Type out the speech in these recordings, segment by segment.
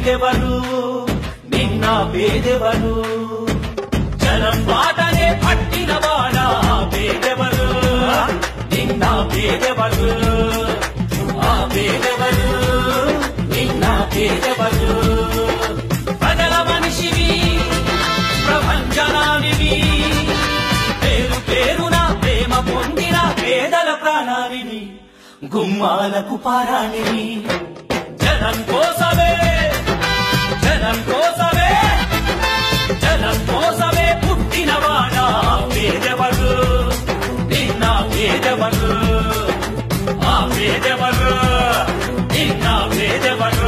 పేదెవరు నిన్న పేదెవరు జనం బాటనే పట్టిన వాడ పేదెవరు నిన్న పేదెవరు ఆ పేదెవరు నిన్న పేదెవరు ప్రజల మనిషివి ప్రపంచనానివి పేరు పేరున ప్రేమ పొందిన పేదల ప్రాణానివి గుమ్మాలకు పారాణివి జనం కోసమే జనం కోసమే జనం కోసమే పుట్టినవాడా పేదెవరు నిన్న పేదెవరు ఆ పేదెవరు నిన్న పేదెవరు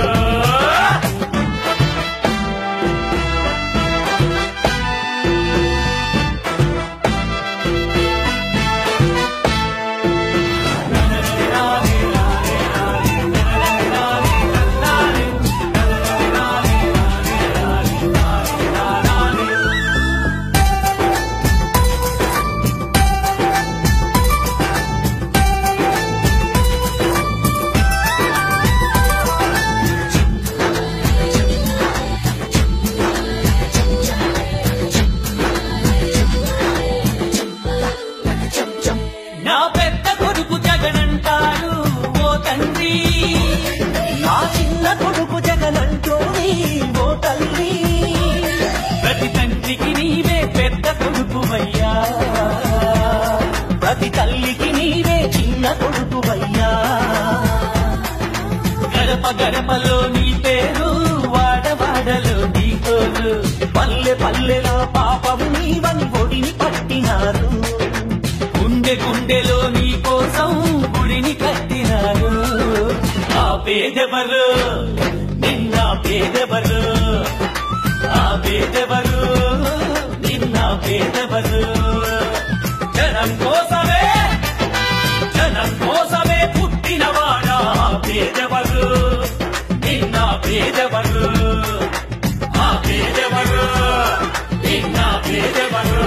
నా పెద్ద కొడుకు జగనంటాడు ఓ తండ్రి నా చిన్న కొడుకు జగనంటోని ఓ తల్లి ప్రతి తండ్రికి నీవే పెద్ద కొడుకు అయ్యా ప్రతి తల్లికి నీవే చిన్న కొడుకు అయ్యా గడప గడపలో నీ పేరు వాడవాడలో నీ తోలు పల్లె పల్లెలో పాపము నీవని ఒడిని పట్టినారు గుండె గుండెలో నీ కోసం గుడిని కట్టినారు ఆ పేదెవరు నిన్న పేదెవరు ఆ పేదెవరు నిన్న పేదెవరు జనం కోసమే జనం కోసమే పుట్టినవాడా పేదెవరు నిన్న పేదెవరు ఆ పేదెవరు నిన్న పేదెవరు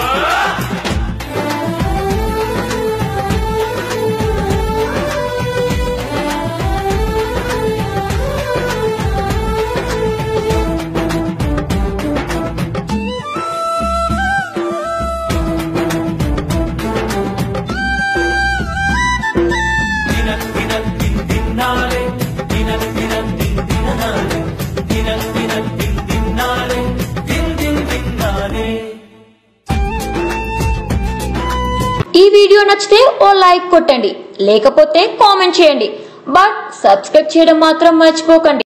ദിനം ദിനം ദിൻ ദിന്നാലെ ദിനം ദിനം ദിൻ ദിനാലെ ദിനം ദിനം ദിൻ ദിന്നാലെ ദിൻ ദിൻ ദിന്നാലെ ఈ వీడియో నచ్చితే ఓ లైక్ కొట్టండి లేకపోతే కామెంట్ చేయండి బట్ సబ్స్క్రైబ్ చేయడం మాత్రం మర్చిపోకండి